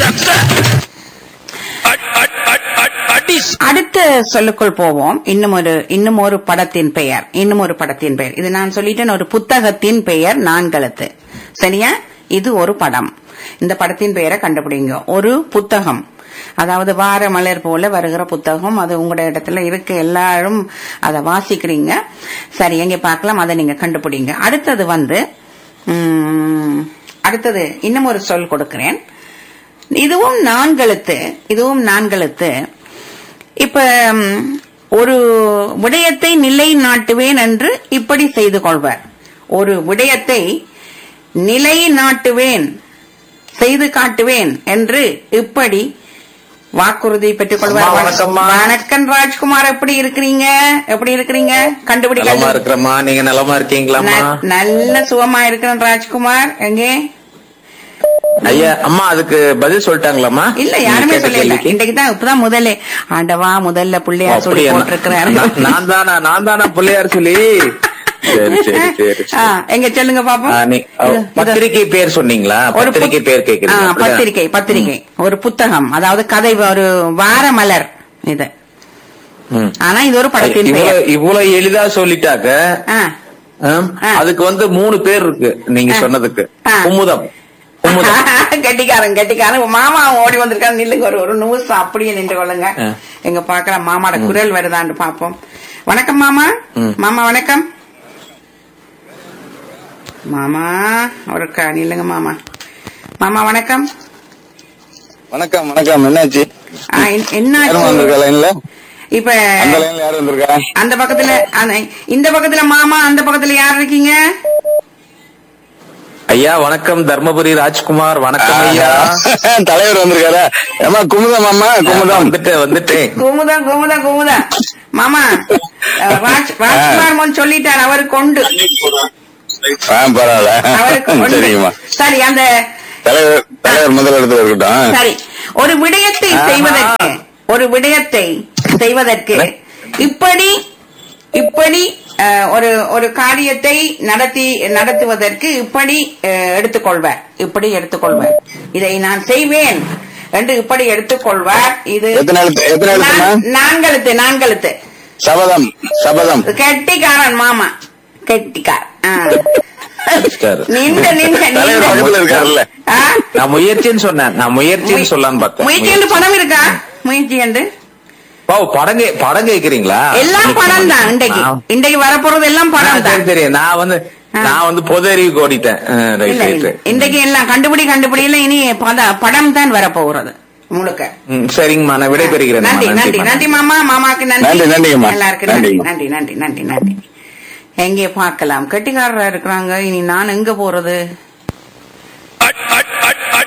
அடுத்த சொல்லுக்குள் போவோம் இன்னும் ஒரு இன்னும் ஒரு படத்தின் பெயர் இன்னும் ஒரு படத்தின் பெயர் இது நான் சொல்லிட்டேன் ஒரு புத்தகத்தின் பெயர் நான்கழுத்து சரியா இது ஒரு படம் இந்த படத்தின் பெயரை கண்டுபிடிங்க ஒரு புத்தகம் அதாவது வார மலர் போல வருகிற புத்தகம் அது உங்களோட இடத்துல இருக்கு எல்லாரும் அதை வாசிக்கிறீங்க சரி எங்க பார்க்கலாம் அதை நீங்க கண்டுபிடிங்க அடுத்தது வந்து உம், அடுத்தது இன்னும் ஒரு சொல் கொடுக்கிறேன் இதுவும் நான்கெழுத்து இதுவும் நான்கெழுத்து இப்ப ம், ஒரு விடயத்தை நிலைநாட்டுவேன் என்று இப்படி செய்து கொள்வர் ஒரு விடயத்தை நிலைநாட்டுவேன் செய்து காட்டுவேன் என்று இப்படி வாக்குறுதி பெற்றுக் கொள்வார் அம்மா, வணக்கம்மா. வணக்கம் ராஜ்குமார் எப்படி இருக்கிறீங்க எப்படி இருக்கிறீங்க நலமா கண்டுபிடிக்க இருக்கிறம்மா நீங்க நலமா இருக்கீங்களாம்மா ந- நல்ல சுகமா இருக்கிறேன் ராஜ்குமார் எங்கே ஐயா அம்மா அதுக்கு பதில் சொல்லிட்டாங்களாம்மா இல்ல நீங்க யாருமே கேட்ட சொல்லல கேள்விக்கு? இன்றைக்கு தான் இப்பதான் முதல்ல ஆண்டவா முதல்ல பிள்ளையார் சொல்லி அப்படியா? போட்டிருக்கிறாரு நான் நான் தானா நான் தானா பிள்ளையார் சொல்லி சரி சரி சரி ஆ, சரி. எங்க சொல்லுங்க பாப்போம் ஆ, நீ- ஓ, இது- இது- பத்திரிக்கை பேர் சொன்னீங்களா ஒரு புத்- பத்திரிக்கை பேர் கேக்குறீங்க ஆ, அப்படிதான்? பத்திரிகை பத்திரிகை ஒரு புத்தகம் அதாவது கதை ஒரு வார மலர் இது ம். ஆனா இது ஒரு படத்தின் பெயர் இவ்வளவு இவ்வளவு எளிதா சொல்லிட்டாக்க ஆ, ஆம், ஆ. அதுக்கு வந்து மூணு பேர் இருக்கு நீங்க ஆ. சொன்னதுக்கு ஆ. குமுதம் குமுதம் கெட்டிக்காரன் கெட்டிக்காரன் மாமா ஓடி வந்திருக்காரு நில்லுங்க ஒரு ஒரு நிமிஷம் அப்படியே நின்று கொள்ளுங்க ஆ. எங்க பாக்கலாம் மாமாட குரல் வருதான்னு பாப்போம் வணக்கம் மாமா ம். மாமா வணக்கம் மாமா ஒரு க- நில்லுங்க மாமா மாமா வணக்கம் வணக்கம் வணக்கம் என்னாச்சு ஆ, என்- என்ன யாரும் வந்திருக்கா லைன்ல இப்ப அந்த லைன்ல யாரும் வந்திருக்கா அந்த பக்கத்துல அந்த- இந்த பக்கத்துல மாமா அந்த பக்கத்துல யார் இருக்கீங்க ஐயா வணக்கம் தர்மபுரி ராஜ்குமார் வணக்கம் ஐயா தலைவர் வந்திருக்காரா ஏமா குமுதம் அம்மா குமுதம் வந்துட்டேன் வந்துட்டேன் குமுதம் குமுதம் குமுதம் மாமா அஹ், ராஜ் ராஜ்குமார் மோகன் சொல்லிட்டார் அவருக்கு கொண்டு ஆ பரவாயில்ல அவருக்கு கொண்டு சரிங்கம்மா சரி அந்த தலைவர் தலைவர் முதல் இடத்துல இருக்கட்டும் சரி ஒரு விடயத்தை ஆஹா. செய்வதற்கு ஒரு விடயத்தை செய்வதற்கு இப்படி இப்படி அஹ், ஒரு ஒரு காரியத்தை நடத்தி நடத்துவதற்கு இப்படி அஹ், எடுத்துக்கொள்வார் இப்படி எடுத்துக்கொள்வார் இதை நான் செய்வேன் என்று இப்படி எடுத்துக்கொள்வார் இது எத்தனை எழுத்து எத்தனை எழுத்துமா நான்- நான்கெழுத்து நான்கெழுத்து சபதம் சபதம் கெட்டிக்காரன் மாமா கெட்டிக்கார் ஆ. அடிச்சிட்டாரு. நின்ற நின்ற தலைவர் பக்கத்துல நின்ற இருக்காருல்ல ஆ? நான் முயற்சின்னு சொன்னேன் நான் முயற்சின்னு சொல்லலாம்னு பார்த்தேன் முயற்சி என்று பணம் இருக்கா முயற்சி என்று ஓ படம் கே- படம் கேக்குறீங்களா எல்லாம் பணம் தான் இன்றைக்கு நான்- இன்றைக்கு வரப்போறது எல்லாம் ஆ, பணம் சரி தான் சரி நான் வந்து ஆ. நான் வந்து பொது அறிவுக்கு ஓடிட்டேன் ஆ, ரைட் இல்ல ரைட் இல்ல இன்றைக்கு எல்லாம் கண்டுபிடி கண்டுபிடியில இனி பத- படம் தான் வரப்போகிறது முழுக்க ம், சரிங்கம்மா நான் விடைபெறுகிறேன் நன்றி நன்றி நன்றி மாமா மாமாக்கு நன்றி நன்றி, நன்றிங்கம்மா. எல்லாருக்கும் நன்றி நன்றிங்கம்மா. நன்றி நன்றி நன்றி நன்றி எங்கே பார்க்கலாம் கெட்டிக்காரரா இருக்கிறாங்க இனி நான் எங்க போறது